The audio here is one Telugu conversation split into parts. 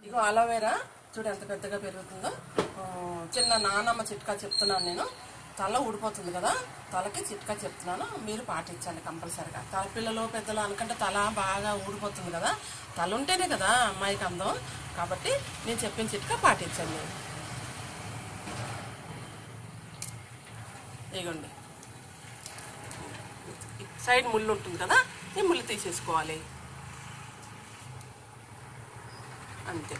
ఇగో అలోవేరా చూడు ఎంత పెద్దగా పెరుగుతుందో ఆ, చిన్న నానమ్మ చిట్కా చెప్తున్నాను నేను తల ఊడిపోతుంది కదా తలకి చిట్కా చెప్తున్నాను మీరు పాటించండి కంపల్సరిగా తల పిల్లలు పెద్దలు అనుకుంటే తల బాగా ఊడిపోతుంది కదా తల ఉంటేనే కదా అమ్మాయికి అందం కాబట్టి నేను చెప్పిన చిట్కా పాటించండి ఇగోండి సైడ్ ముళ్ళు ఉంటుంది కదా ఈ ముళ్ళు తీసేసుకోవాలి అంతే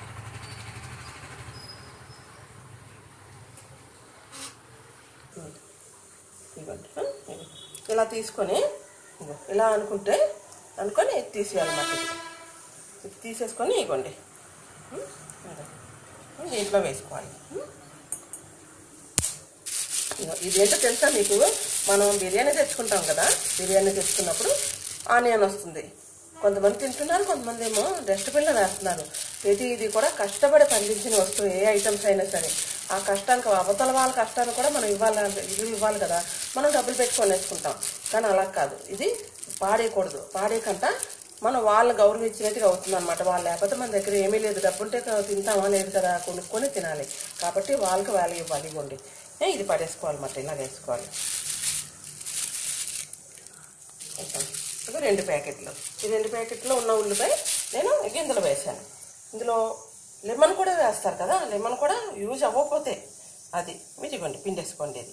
ఇదిగోండి ఆ, ఇదిగో. ఇలా తీసుకొని ఇదిగో, ఇలా అనుకుంటే అనుకొని ఇది తీసేయాలన్నమాట ఇది. ఇది తీసేసుకొని ఇవ్వండి దీంట్లో వేసుకోవాలి ఉం? ఇదిగో, ఇది ఏంటో తెలుసా మీకు మనం బిర్యానీ తెచ్చుకుంటాం కదా బిర్యానీ తెచ్చుకున్నప్పుడు ఆనియన్ వస్తుంది కొంతమంది తింటున్నారు కొంతమంది ఏమో డస్ట్బిన్లో వేస్తున్నారు ప్రతి ఇది కూడా కష్టపడి పండించిన వస్తువు ఏ ఐటమ్స్ అయినా సరే ఆ కష్టానికి అవతల వాళ్ళ కష్టాన్ని కూడా మనం ఇవ్వాలి ఇది ఇవ్వాలి కదా మనం డబ్బులు పెట్టుకొని వేసుకుంటాం కానీ అలా కాదు ఇది పాడేయకూడదు పాడేయకంట మనం వాళ్ళని గౌరవించినట్టుగా అవుతుంది అనమాట వాళ్ళు లేకపోతే మన దగ్గర ఏమీ లేదు డబ్బు ఉంటే క- తింటామా లేదు కదా కొనుక్కొని తినాలి కాబట్టి వాళ్ళకి వాల్యూ ఇవ్వాలి ఇవ్వండి ఏ, ఇది పడేసుకోవాలన్నమాట ఇలా వేసుకోవాలి వేసాను. ఇవి రెండు ప్యాకెట్లు ఈ రెండు ప్యాకెట్లో ఉన్న ఉల్లిపాయ నేను ఇక ఇందులో వేసాను ఇందులో లెమన్ కూడా వేస్తారు కదా లెమన్ కూడా యూజ్ అవ్వకపోతే అది మీరు ఇవ్వండి పిండేసుకోండి ఇది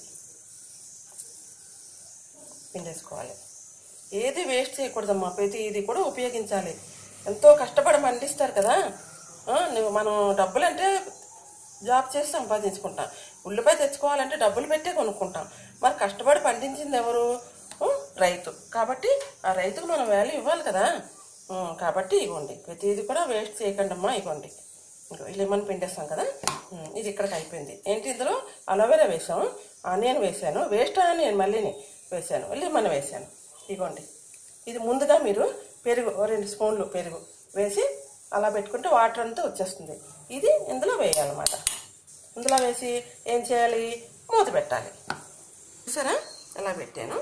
పిండేసుకోవాలి ఏది వేస్ట్ చేయకూడదమ్మా ప్రతి ఇది కూడా ఉపయోగించాలి ఎంతో కష్టపడి పండిస్తారు కదా ఆ, నువ్వు మనం డబ్బులు అంటే జాబ్ చేసి సంపాదించుకుంటాం ఉల్లిపాయ తెచ్చుకోవాలంటే డబ్బులు పెట్టే కొనుక్కుంటాం మరి కష్టపడి పండించింది ఎవరు ఉ, రైతు కాబట్టి ఆ రైతుకు మనం వాల్యూ ఇవ్వాలి కదా ఉం, కాబట్టి ఇవ్వండి ప్రతిది కూడా వేస్ట్ చేయకండి అమ్మా ఇవ్వండి ఇంకో లెమన్ పిండేస్తాం కదా ఉం, ఇది ఇక్కడికి అయిపోయింది ఏంటి ఇందులో అలోవెరా వేసాం ఆనియన్ వేసాను వేస్ట్ ఆనియన్ మళ్ళీని వేసాను లెమన్ వేసాను ఇవ్వండి ఇది ముందుగా మీరు పెరుగు ఓ రెండు స్పూన్లు పెరుగు వేసి అలా పెట్టుకుంటే వాటర్ అంతా వచ్చేస్తుంది ఇది ఇందులో వేయాలన్నమాట ఇందులో వేసి ఏం చేయాలి మూత పెట్టాలి చూసారా ఎలా పెట్టాను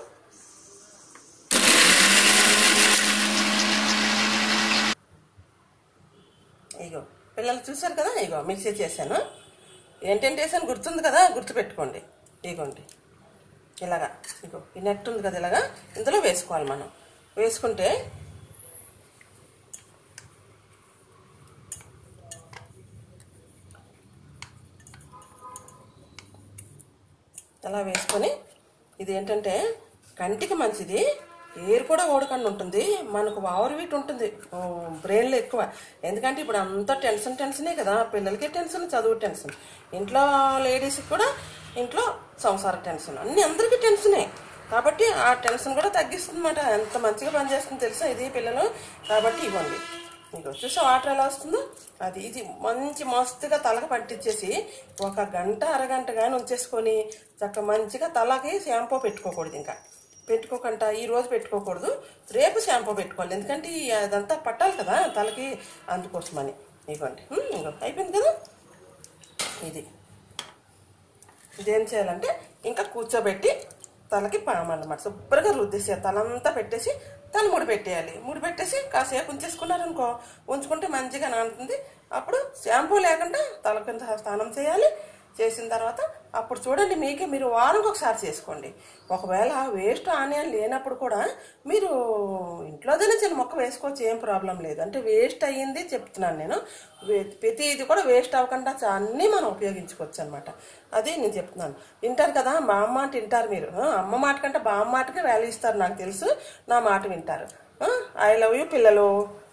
ఇగో పిల్లలు చూసారు కదా ఇగో మిక్సీ చేశాను ఏంటంటే వేసాను గుర్తుంది కదా గుర్తు పెట్టుకోండి ఇగోండి ఇలాగా ఇగో ఈ నెట్ ఉంది కదా ఇలాగా ఇందులో వేసుకోవాలి మనం వేసుకుంటే ఇలా వేసుకొని ఇది ఏంటంటే కంటికి మంచిది ఏరు కూడా ఓడకుండా ఉంటుంది మనకు ఓవర్ వీట్ ఉంటుంది బ్రెయిన్లో ఎక్కువ ఎందుకంటే ఇప్పుడు అంతా టెన్షన్ టెన్షనే కదా పిల్లలకి టెన్షన్ చదువు టెన్షన్ ఇంట్లో లేడీస్కి కూడా ఇంట్లో సంసార టెన్షన్ అన్ని అందరికీ టెన్షనే కాబట్టి ఆ టెన్షన్ కూడా తగ్గిస్తుంది అనమాట ఎంత మంచిగా పనిచేస్తుంది తెలుసా ఇది పిల్లలు కాబట్టి ఇవ్వండి మీకు చూసా వాటర్ ఎలా వస్తుందో అది ఇది మంచి మస్తుగా తలకు పట్టించేసి ఒక గంట అరగంట కానీ ఉంచేసుకొని చక్క మంచిగా తలకి షాంపూ పెట్టుకోకూడదు ఇంకా పెట్టుకోకుండా ఈ రోజు పెట్టుకోకూడదు రేపు షాంపూ పెట్టుకోవాలి ఎందుకంటే ఈ అదంతా పట్టాలి కదా తలకి అందుకోసమని ఇవ్వండి ఉమ్, ఇగో అయిపోయింది కదా ఇది ఇదేం చేయాలంటే ఇంకా కూర్చోబెట్టి తలకి పామన్నమాట శుభ్రంగా రుద్దేసి తలంతా పెట్టేసి తల ముడి పెట్టేయాలి ముడి పెట్టేసి కాసేపు ఉంచేసుకున్నారనుకో ఉంచుకుంటే మంచిగా నానుతుంది అప్పుడు షాంపూ లేకుండా తల కింద స్నానం చేయాలి చేసిన తర్వాత అప్పుడు చూడండి మీకే మీరు వారంకి ఒకసారి చేసుకోండి ఒకవేళ వేస్ట్ ఆనియన్ లేనప్పుడు కూడా మీరు ఇంట్లోదైనా చిన్న మొక్క వేసుకోవచ్చు ఏం ప్రాబ్లం లేదు అంటే వేస్ట్ అయ్యింది చెప్తున్నాను నేను వే- ప్రతి ఇది కూడా వేస్ట్ అవ్వకుండా చా- అన్నీ మనం ఉపయోగించుకోవచ్చు అనమాట అది నేను చెప్తున్నాను వింటారు కదా మా అమ్మ మాట వింటారు మీరు ఆ, అమ్మ మాట కంటే బామ్మ మాటకే వాల్యూ ఇస్తారు నాకు తెలుసు నా మాట వింటారు ఐ లవ్ యూ పిల్లలు